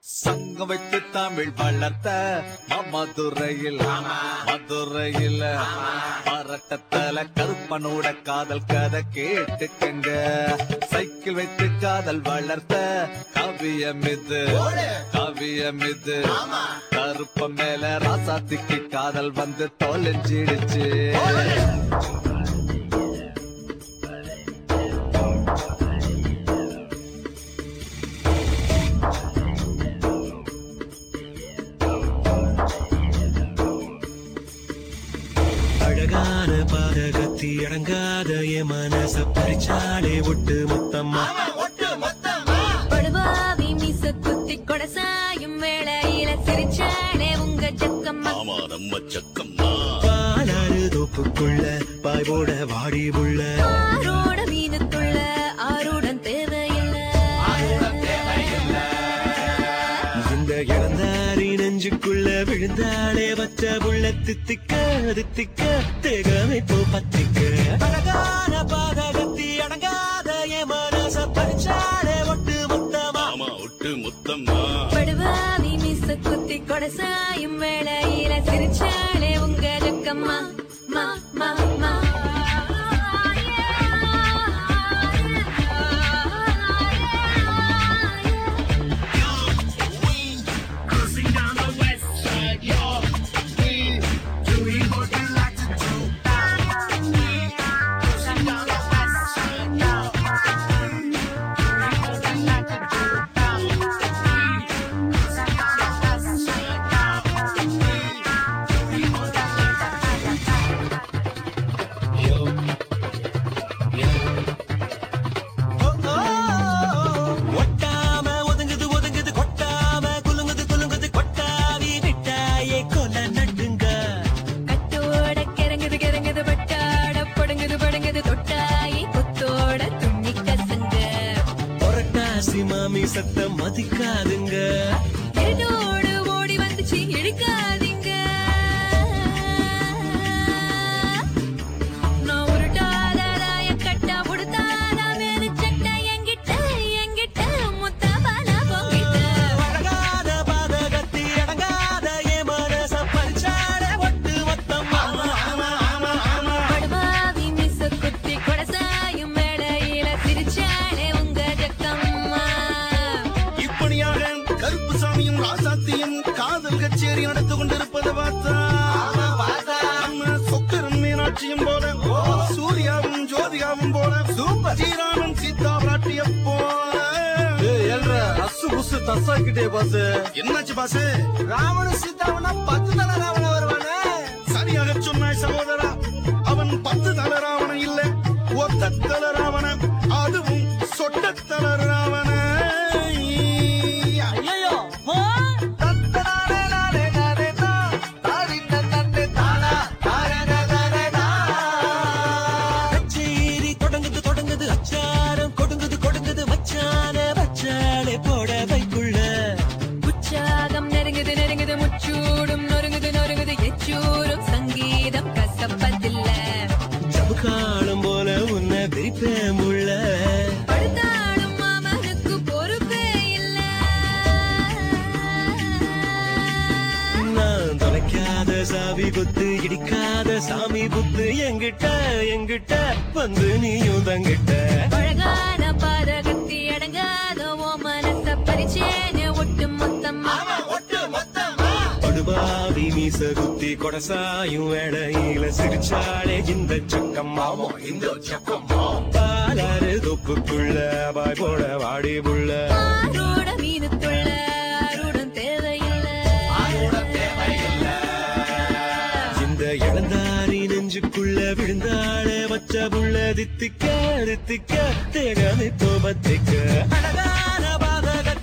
சங்கம் வைத்து தமிழ் வளர்த்த மதுரையில் மதுரையில் பரட்டத்தல கருப்பனோட காதல் கதை கேட்டுக்கங்க சைக்கிள் வைத்து காதல் வளர்த்த கவியம் இது கவியம் இது கருப்ப மேல ராசாத்திக்கு காதல் வந்து தொலைஞ்சிடுச்சு அழகான பாதகத்தி அடங்காத என் மனச பறிச்சாலே ஒட்டு மொத்தமா படுவாவி மீச குத்தி கொடசாயும் வேளையில சிரிச்சாலே உங்க ஜக்கம்மா ஆமா நம்ம சக்கம்மா பாலாறு தோப்புக்குள்ள பாய்வோட வாடி உள்ள ஆரோட மீனுக்குள்ள ஆருடன் தேவையில்லை இந்த இழந்தாரி நெஞ்சுக்குள்ள விழுந்தாளே வச்ச உள்ள தித்திக்க தித்திக்க தேகமை போ பத்திக்க அழகான பாதகத்தி அடங்காத என் மனச பறிச்சாலே ஒட்டு மொத்தமா ஆமா ஒட்டு மொத்தமா படுவாவி மீச குத்தி கொடசாயும் வேளையில சிரிச்சாலே உங்க ஜக்கம்மா மா மா மா ஒட்டாம ஒதுங்குது ஒதுங்குது கொட்டாம குலுங்குது குலுங்குது கொட்டாவி விட்டாயே கொல நட்டுங்க கட்டோட கிறங்குது கிறங்குது பட்டாட படுங்குது படுங்குது தொட்டாயி கொத்தோட துண்ணி கசங்க புரட்டாசி மாமி சத்தம் மதிக்காதுங்க என்னோடு ஓடி வந்துச்சு இழுக்காதீங்க நான் உருட்டாத ராய கட்டா உடுத்தாத வேறு சட்டை என்கிட்ட என்கிட்ட முத்த பால போங்கிட்ட அழகாத பாதகத்தி அடங்காத என் மனச பறிச்சாட ஒட்டு மொத்தமா படுவாவி மிச குத்தி கொடசாயும் மேடையில சிரிச்சாலே உங்க ஜக்கம்மா இப்படியாக கருப்பு சாமியும் ராசாத்தியும் காதல் கச்சேரி நடந்து கொண்டிருப்பதை பார்த்தா நம்ம சொக்கரும் மீனாட்சியும் போல சூர்யாவும் ஜோதிகாவும் போல சூப்பர் ஸ்ரீராமன் சீதா பிராட்டிய போல அசு புசு தசாக்கிட்டே பாசு என்னாச்சு பாசு ராவண சீதாவனா பத்து தலை ராவண வருவானே சரியாக சொன்னாய் சகோதரா அவன் பத்து தல ராவணன் இல்ல ஒத்த தல ராவணன் அதுவும் சொட்ட தல ராவண ஐயோ தத்தனாரே நாரே நாரே தா தாரிட்ட தட்டே தானா தாரே தாரே தா கச்சேரி தொடங்குது தொடங்குது அச்சாரம் கொடுங்குது கொடுங்குது வச்சான வச்சாலே போடவைக்குள்ள உற்சாகம் நெருங்குது நெருங்குது முச்சூடும் நொறுங்குது நொறுங்குது எச்சூரும் சங்கீதம் கசப்பதில்ல ஜமுகாலம் போல உன்னை விரிப்பேன் முள்ள படுத்தாடும் மாமனுக்கு பொறுப்பே இல்ல நான் தொலைக்காத சாவி குத்து இடிக்காத சாமி புத்து எங்கிட்ட எங்கிட்ட வந்து நீயும் தங்கிட்ட அழகான பாதகத்தி அடங்காத ஓ மனச பறிச்சேனே ஒட்டு மொத்தமா படுபாவி மீச குத்தி கொடசாயும் வேளையில சிரிச்சாலே இந்த சக்கம்மாமோ இந்த சக்கம்மா பாலாறு தொப்புக்குள்ள பாய் போட வாடி புள்ள ஆரோட மீனுக்குள்ள ஆருடன் தேவையில்லை இந்த இளந்தாரி நெஞ்சுக்குள்ள விழுந்தாளே வச்ச புள்ள தித்திக்க தித்திக்க தேகமிப்போ பத்திக்க அழகான பாதக